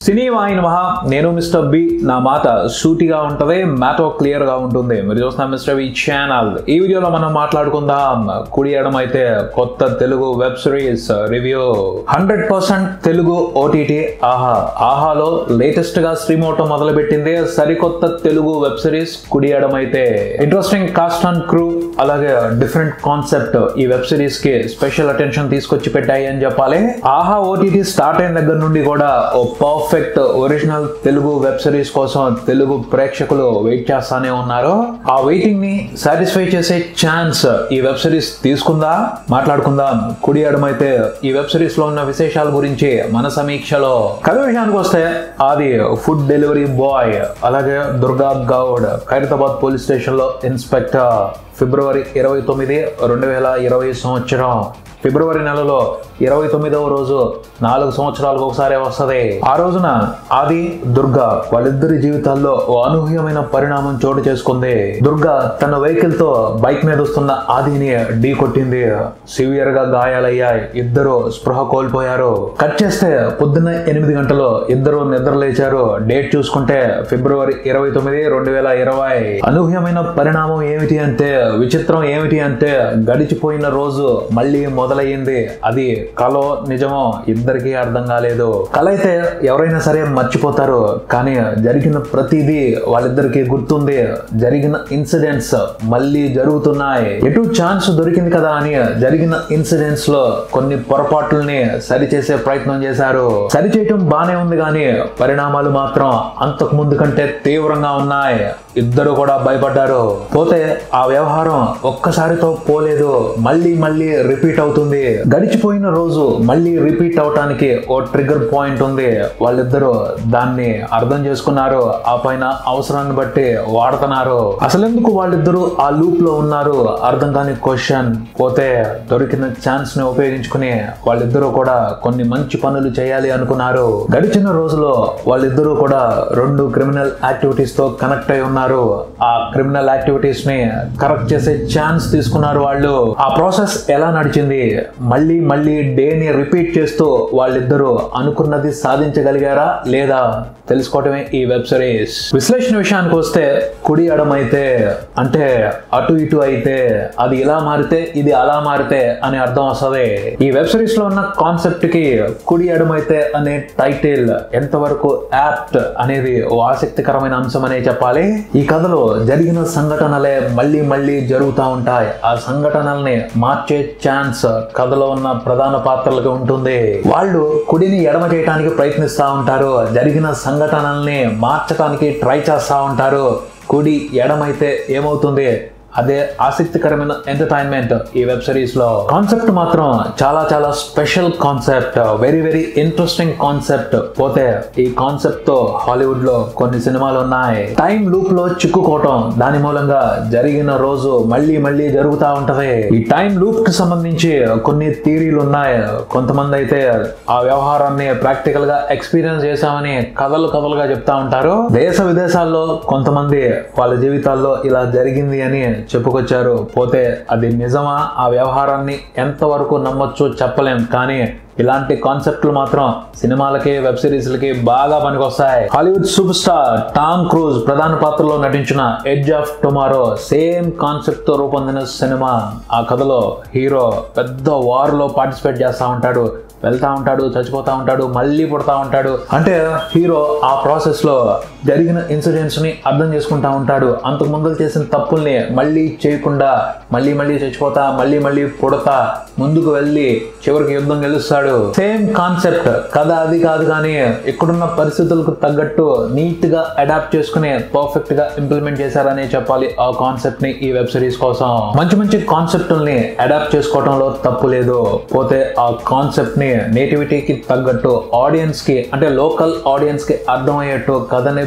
సినీ vine మహా నేను mister B నా మాట సూటిగా ఉంటది మ్యాటో క్లియర్ గా ఉంటుంది మీరు చూస్తున్న మిస్టర్ బి ఛానల్ ఈ వీడియోలో మనం మాట్లాడుకుందాం కుడి ఎడమ అయితే కొత్త Telugu web series review hundred percent Telugu OTT Aha ఆహాలో లేటెస్ట్ గా స్ట్రీమ్ అవటం మొదలు పెట్టింది సరికొత్త తెలుగు వెబ్ సిరీస్ కుడి ఎడమ అయితే ఇంట్రెస్టింగ్ కాస్ట్ అండ్ క్రూ అలాగే డిఫరెంట్ కాన్సెప్ట్ ఈ వెబ్ సిరీస్ కి స్పెషల్ అటెన్షన్ తీసుకొచ్చి పెట్టాయి అని చెప్పాలి ఆహా ఓటీటీ స్టార్ట్ అయిన దగ్గర నుండి కూడా ఓ perfect original Telugu web series కోసం తెలుగు ప్రేక్షకులు వెయిట్ చేస్తానే ఉన్నారు ఆ వెయిటింగ్ ని సాటిస్ఫై చేసే ఛాన్స్ ఈ వెబ్ సిరీస్ తీసుకుందా మాట్లాడుకుందాం కుడి ఎడమైతే ఈ వెబ్ సిరీస్ లో ఉన్న విశేషాల గురించి మన సమీక్షలో కథ విషయానికి వస్తే అది ఫుడ్ డెలివరీ బాయ్ అలాగే దుర్గా గౌడ్ ఖైరతాబాద్ పోలీస్ స్టేషన్ లో ఇన్స్పెక్టర్ ఫిబ్రవరి ఇరవై తొమ్మిది రెండు వేల ఇరవై సంవత్సరం ఫిబ్రవరి నెలలో ఇరవై తొమ్మిదవ రోజు నాలుగు సంవత్సరాలకు ఒకసారి వస్తుంది ఆ రోజున ఆది దుర్గా వాళ్ళిద్దరి జీవితాల్లో ఓ అనూహ్యమైన పరిణామం చోటు చేసుకుంది దుర్గా తన వెహికల్ తో బైక్ మీద వస్తున్న ఆదిని ఢీ కొట్టింది సివియర్ గా గాయాలయ్యాయి ఇద్దరు స్పృహ కోల్పోయారు కట్ చేస్తే పొద్దున్న ఎనిమిది గంటలు ఇద్దరు నిద్ర లేచారు డేట్ చూసుకుంటే ఫిబ్రవరి ఇరవై తొమ్మిది రెండు వేల ఇరవై అనూహ్యమైన పరిణామం ఏమిటి అంటే విచిత్రం ఏమిటి అంటే గడిచిపోయిన రోజు మళ్ళీ మొదలయ్యింది అది కలో నిజమో ఇద్దరికీ అర్థం కాలేదు కల అయితే ఎవరైనా సరే మర్చిపోతారు కానీ జరిగిన ప్రతిదీ వాళ్ళిద్దరికి గుర్తుంది జరిగిన ఇన్సిడెంట్స్ మళ్ళీ జరుగుతున్నాయి ఎటు ఛాన్స్ దొరికింది కదా అని జరిగిన ఇన్సిడెంట్స్ లో కొన్ని పొరపాట్లని సరిచేసే ప్రయత్నం చేశారు సరిచేయటం బానే ఉంది కానీ పరిణామాలు మాత్రం అంతకు ముందు కంటే తీవ్రంగా ఉన్నాయి ఇద్దరు కూడా భయపడ్డారు పోతే ఆ వ్యవహారం ఒక్కసారితో పోలేదు మళ్ళీ మళ్ళీ రిపీట్ అవుతుంది గడిచిపోయిన రోజు మళ్ళీ రిపీట్ అవటానికి ఓ ట్రిగర్ పాయింట్ ఉంది వాళ్ళిద్దరూ దాన్ని అర్థం చేసుకున్నారు ఆ పైన అవసరాన్ని బట్టి వాడుతున్నారు అసలెందుకు వాళ్ళిద్దరూ ఆ లూప్ లో ఉన్నారు అర్థం కాని క్వశ్చన్ పోతే దొరికిన ఛాన్స్ ని ఉపయోగించుకుని వాళ్ళిద్దరూ కూడా కొన్ని మంచి పనులు చేయాలి అనుకున్నారు గడిచిన రోజులో వాళ్ళిద్దరూ కూడా రెండు క్రిమినల్ యాక్టివిటీస్ తో కనెక్ట్ అయి ఉన్నారు ఆ క్రిమినల్ యాక్టివిటీస్ ని కరెక్ట్ చేసే ఛాన్స్ తీసుకున్నారు వాళ్ళు ఆ ప్రాసెస్ ఎలా నడిచింది మళ్ళీ మళ్ళీ డే ని రిపీట్ చేస్తూ వాళ్ళిద్దరూ అనుకున్నది సాధించగలిగారా లేదా తెలుసుకోవటమే ఈ వెబ్ సిరీస్ విశ్లేషణ విషయానికి వస్తే కుడి ఎడమైతే అంటే అటు ఇటు అయితే అది ఇలా మారితే ఇది అలా మారితే అని అర్థం వస్తుంది ఈ వెబ్ సిరీస్ లో ఉన్న కాన్సెప్ట్ కి కుడి ఎడమైతే అనే టైటిల్ ఎంతవరకు యాప్ట్ అనేది ఓ ఆసక్తికరమైన అంశం అనే చెప్పాలి ఈ కథలో జరిగిన సంఘటనలే మళ్ళీ మళ్ళీ జరుగుతూ ఉంటాయి ఆ సంఘటనల్ని మార్చే ఛాన్స్ కథలో ఉన్న ప్రధాన పాత్రలకు ఉంటుంది వాళ్ళు కుడిని ఎడమ చేయడానికి ప్రయత్నిస్తూ ఉంటారు జరిగిన సంఘటనల్ని మార్చడానికి ట్రై చేస్తూ ఉంటారు కుడి ఎడమైతే ఏమవుతుంది అదే ఆసక్తికరమైన ఎంటర్టైన్మెంట్ ఈ వెబ్ సిరీస్ లో కాన్సెప్ట్ మాత్రం చాలా చాలా special concept very very interesting concept పోతే ఈ కాన్సెప్ట్ తో హాలీవుడ్ లో కొన్ని సినిమాలు ఉన్నాయి టైం లూప్ లో చిక్కుకోవటం దాని మూలంగా జరిగిన రోజు మళ్ళీ మళ్ళీ జరుగుతూ ఉంటది ఈ టైం లూప్ కి సంబంధించి కొన్ని థీరీలు ఉన్నాయి కొంతమంది అయితే ఆ వ్యవహారాన్ని ప్రాక్టికల్ గా ఎక్స్పీరియన్స్ చేశామని కథలు కథలుగా చెప్తా ఉంటారు దేశ విదేశాల్లో కొంతమంది వాళ్ళ జీవితాల్లో ఇలా జరిగింది అని చెప్పుకొచ్చారు పోతే అది నిజమా ఆ వ్యవహారాన్ని ఎంతవరకు నమ్మొచ్చు చెప్పలేం కానీ ఇలాంటి కాన్సెప్ట్లు మాత్రం సినిమాలకి వెబ్ సిరీస్లకి బాగా పనికొస్తాయి Hollywood super star Tom Cruise ప్రధాన పాత్రలో నటించిన edge of tomorrow same concept తో రూపొందిన సినిమా ఆ కథలో హీరో పెద్ద వార్ లో పార్టిసిపేట్ చేస్తా ఉంటాడు వెళ్తా ఉంటాడు చచ్చిపోతా ఉంటాడు మళ్ళీ పుడతా ఉంటాడు అంటే హీరో ఆ ప్రాసెస్ లో జరిగిన ఇన్సిడెంట్స్ ని అర్థం చేసుకుంటా ఉంటాడు అంతకు ముందు చేసిన తప్పుల్ని మళ్ళీ చేయకుండా మళ్ళీ మళ్ళీ చచ్చిపోతా మళ్ళీ మళ్ళీ పుడతా ముందుకు వెళ్ళి చివరికి యుద్ధం గెలుస్తాడు సేమ్ కాన్సెప్ట్ కథ అది కాదు కానీ ఇక్కడున్న పరిస్థితులకు తగ్గట్టు నీట్ గా అడాప్ట్ చేసుకుని పర్ఫెక్ట్ గా ఇంప్లిమెంట్ చేశారని చెప్పాలి ఆ కాన్సెప్ట్ ని ఈ వెబ్ సిరీస్ కోసం మంచి మంచి కాన్సెప్ట్ని అడాప్ట్ చేసుకోవడంలో తప్పు లేదు పోతే ఆ కాన్సెప్ట్ ని నేటివిటీకి తగ్గట్టు ఆడియన్స్ కి అంటే లోకల్ ఆడియన్స్ కి అర్థమయ్యేట్టు కథని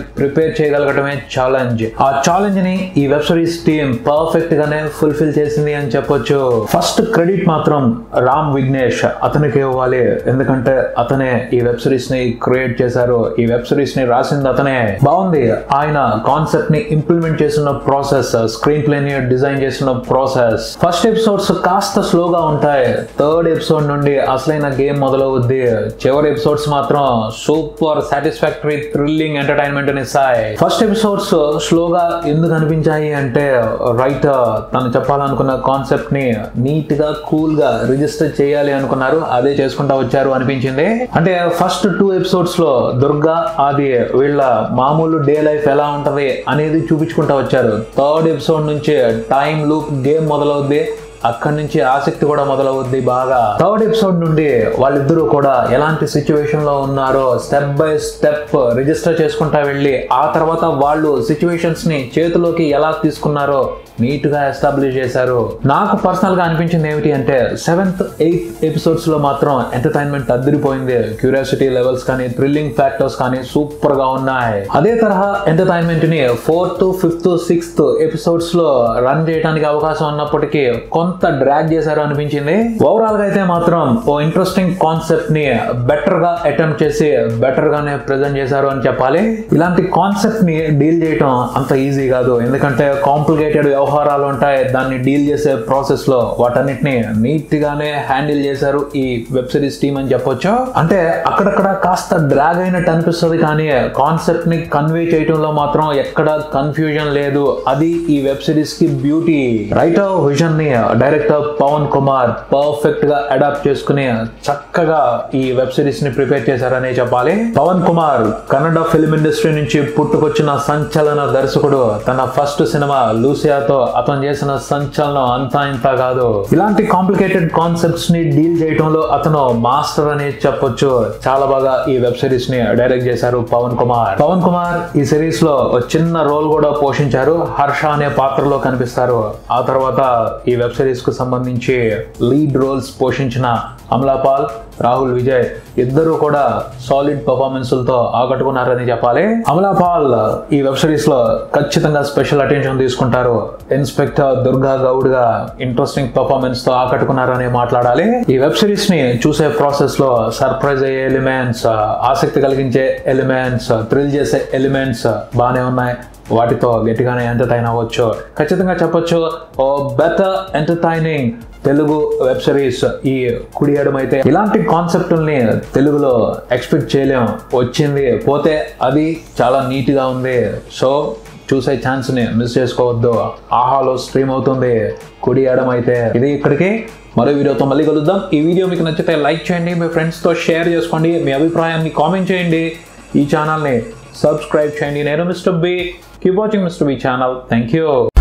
ప్రిపేర్ చేయగలగటమే ఛాలెంజ్ ఆ ఛాలెంజ్ ని ఈ వెబ్ సిరీస్ టీమ్ పర్ఫెక్ట్ గానే ఫుల్ఫిల్ చేసింది అని చెప్పొచ్చు ఫస్ట్ క్రెడిట్ మాత్రం రామ్ విఘ్నేష్ అతనికి ఇవ్వాలి ఎందుకంటే అతనే ఈ వెబ్ సిరీస్ ని క్రియేట్ చేశారు ఈ వెబ్ సిరీస్ ని రాసింది అతనే బాగుంది ఆయన కాన్సెప్ట్ ని ఇంప్లిమెంట్ చేసిన ప్రాసెస్ స్క్రీన్ ప్లే ని డిజైన్ చేసిన ప్రాసెస్ ఫస్ట్ ఎపిసోడ్స్ కాస్త స్లోగా ఉంటాయి థర్డ్ ఎపిసోడ్ నుండి అసలైన గేమ్ మొదలవుద్ది చివరి ఎపిసోడ్స్ మాత్రం సూపర్ సాటిస్ఫాక్టరీ థ్రిల్లింగ్ ఎంటర్టైన్మెంట్ ఇస్తాయి ఫస్ట్ ఎపిసోడ్స్ స్లోగా ఎందుకు అనిపించాయి అంటే రైటర్ తను చెప్పాలనుకున్న కాన్సెప్ట్ ని నీట్ గా కూల్ గా రిజిస్టర్ చేయాలి అనుకున్నారు అదే చేసుకుంటా వచ్చారు అనిపించింది అంటే ఫస్ట్ టూ ఎపిసోడ్స్ లో దుర్గా ఆది వీళ్ళ మామూలు డే లైఫ్ ఎలా ఉంటది అనేది చూపించుకుంటా వచ్చారు థర్డ్ ఎపిసోడ్ నుంచి టైం లూప్ గేమ్ మొదలవుద్ది అక్కడి నుంచి ఆసక్తి కూడా మొదలవుద్ది బాగా థర్డ్ ఎపిసోడ్ నుండి వాళ్ళిద్దరూ కూడా ఎలాంటి సిచ్యువేషన్ లో ఉన్నారో స్టెప్ బై స్టెప్ రిజిస్టర్ చేసుకుంటా వెళ్ళి ఆ తర్వాత వాళ్ళు సిచ్యువేషన్స్ ని చేతిలోకి ఎలా తీసుకున్నారో నీట్ గా ఎస్టాబ్లిష్ చేశారు నాకు పర్సనల్ గా అనిపించింది ఏమిటి అంటే సెవెంత్ ఎయిత్ ఎపిసోడ్స్ లో మాత్రం ఎంటర్టైన్మెంట్ అద్దరిపోయింది క్యూరియాసిటీ లెవెల్స్ కానీ థ్రిల్లింగ్ ఫ్యాక్టర్స్ కానీ సూపర్ గా ఉన్నాయి అదే తరహా ఎంటర్టైన్మెంట్ ని ఫోర్త్ ఫిఫ్త్ సిక్స్త్ ఎపిసోడ్స్ లో రన్ చేయడానికి అవకాశం ఉన్నప్పటికీ కొంత డ్రాగ్ చేశారు అనిపించింది ఓవరాల్ గా అయితే మాత్రం ఓ ఇంట్రెస్టింగ్ కాన్సెప్ట్ ని బెటర్ గా అటెంప్ట్ చేసి బెటర్ గానే ప్రెజెంట్ చేశారు అని చెప్పాలి ఇలాంటి కాన్సెప్ట్ ని డీల్ చేయటం అంత ఈజీ కాదు ఎందుకంటే కాంప్లికేటెడ్ వ్యవహారాలు ఉంటాయి దాన్ని డీల్ చేసే ప్రాసెస్ లో వాటన్నిటిని నీట్ గానే హ్యాండిల్ చేశారు ఈ వెబ్ సిరీస్ టీమ్ అని చెప్పొచ్చు అంటే అక్కడక్కడ కాస్త డ్రాగ్ అయినట్టు అనిపిస్తుంది కానీ కాన్సెప్ట్ ని కన్వే చేయటంలో మాత్రం ఎక్కడ కన్ఫ్యూజన్ లేదు అది ఈ వెబ్ సిరీస్ కి బ్యూటీ రైటర్ విజన్ ని డైరెక్టర్ పవన్ కుమార్ పర్ఫెక్ట్ గా అడాప్ట్ చేసుకుని చక్కగా ఈ వెబ్ సిరీస్ ని ప్రిపేర్ చేశారనే చెప్పాలి పవన్ కుమార్ కన్నడ ఫిల్మ్ ఇండస్ట్రీ నుంచి పుట్టుకొచ్చిన సంచలన దర్శకుడు తన ఫస్ట్ సినిమా లూసియాతో అతను చేసిన సంచలనం అంతా ఇంత కాదు ఇలాంటి కాంప్లికేటెడ్ కాన్సెప్ట్స్ ని డీల్ చేయడంలో అతను మాస్టర్ అని చెప్పొచ్చు చాలా బాగా ఈ వెబ్ సిరీస్ ని డైరెక్ట్ చేశారు పవన్ కుమార్ పవన్ కుమార్ ఈ సిరీస్ లో ఒక చిన్న రోల్ కూడా పోషించారు హర్ష అనే పాత్రలో కనిపిస్తారు ఆ తర్వాత ఈ వెబ్ సిరీస్ కు సంబంధించి లీడ్ రోల్స్ పోషించిన అమలాపాల్ రాహుల్ విజయ్ ఇద్దరు కూడా సాలిడ్ పర్ఫార్మెన్స్లతో ఆకట్టుకున్నారని చెప్పాలి అమలాపాల్ ఈ వెబ్ సిరీస్ లో ఖచ్చితంగా స్పెషల్ అటెన్షన్ తీసుకుంటారు ఇన్స్పెక్టర్ దుర్గా గౌడ్ గా ఇంట్రెస్టింగ్ పర్ఫార్మెన్స్ తో ఆకట్టుకున్నారని మాట్లాడాలి ఈ వెబ్ సిరీస్ ని చూసే ప్రాసెస్ లో సర్ప్రైజ్ అయ్యే ఎలిమెంట్స్ ఆసక్తి కలిగించే ఎలిమెంట్స్ థ్రిల్ చేసే ఎలిమెంట్స్ బాగానే ఉన్నాయి వాటితో గట్టిగానే ఎంటర్టైన్ అవ్వచ్చు ఖచ్చితంగా చెప్పొచ్చు ఓ better entertaining Telugu web series ఈ కుడి అయితే ఇలాంటి కాన్సెప్ట్ని తెలుగులో ఎక్స్పెక్ట్ చేయలేం వచ్చింది పోతే అది చాలా నీట్గా ఉంది సో చూసే ఛాన్స్ని మిస్ చేసుకోవద్దు ఆహాలో స్ట్రీమ్ అవుతుంది కుడి అయితే ఇది ఇక్కడికి మరో వీడియోతో మళ్ళీ కలుద్దాం ఈ వీడియో మీకు నచ్చితే లైక్ చేయండి మీ ఫ్రెండ్స్తో షేర్ చేసుకోండి మీ అభిప్రాయాన్ని కామెంట్ చేయండి ఈ ఛానల్ని సబ్స్క్రైబ్ చేయండి నేను mister B keep watching mister B channel thank you